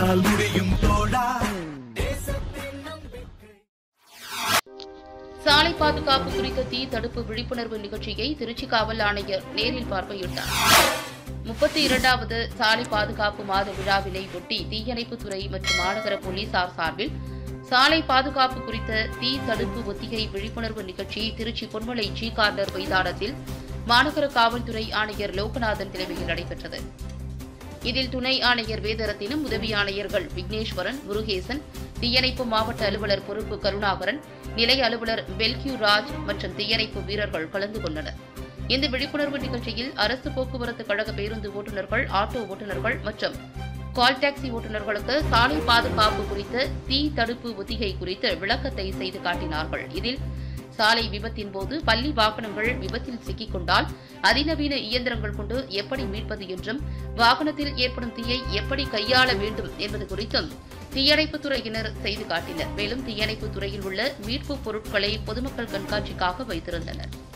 உன்னால் முடியும் தோழா சாலை பாதுகாப்பு குறித்த தீ தடுப்பு விழிப்புணர்வு நிகழ்ச்சியை திருச்சி காவல் ஆணையர் நேரில் பார்வையிட்டார் முப்பத்தி இரண்டாவது சாலை பாதுகாப்பு மாத விழாவினை ஒட்டி தீயணைப்புத்துறை மற்றும் மாநகர போலீசார் சார்பில் சாலை பாதுகாப்பு குறித்த தீ தடுப்பு ஒத்திகை விழிப்புணர்வு நிகழ்ச்சி திருச்சி பொன்மலை ஜி கார்னர் மைதானத்தில் மாநகர காவல்துறை ஆணையர் லோகநாதன் தலைமையில் நடைபெற்றது இதில் துணை ஆணையர் வேதரத்தினம் உதவி ஆணையர்கள் விக்னேஸ்வரன் முருகேசன் தீயணைப்பு மாவட்ட அலுவலர் பொறுப்பு கருணாகரன் நிலைய அலுவலர் பெல்கியூ ராஜ் மற்றும் தீயணைப்பு வீரர்கள் கலந்து கொண்டனர் இந்த விழிப்புணர்வு நிகழ்ச்சியில் அரசு போக்குவரத்து கழக பேருந்து ஓட்டுநர்கள் ஆட்டோ ஓட்டுநர்கள் மற்றும் கால் டாக்ஸி ஓட்டுநர்களுக்கு சாலை பாதுகாப்பு குறித்த தீ தடுப்பு ஒத்திகை குறித்து விளக்கத்தை செய்து காட்டினார்கள் இதில் சாலை விபத்தின் போது பள்ளி வாகனங்கள் விபத்தில் சிக்கிக் கொண்டால் அதிநவீன இயந்திரங்கள் கொண்டு எப்படி மீட்பது என்றும் வாகனத்தில் ஏற்படும் தீயை எப்படி கையாள வேண்டும் என்பது குறித்தும் தீயணைப்புத் துறையினர் செய்து காட்டினர் மேலும் தீயணைப்புத் துறையில் உள்ள மீட்புப் பொருட்களை பொதுமக்கள் கண்காட்சிக்காக வைத்திருந்தனர்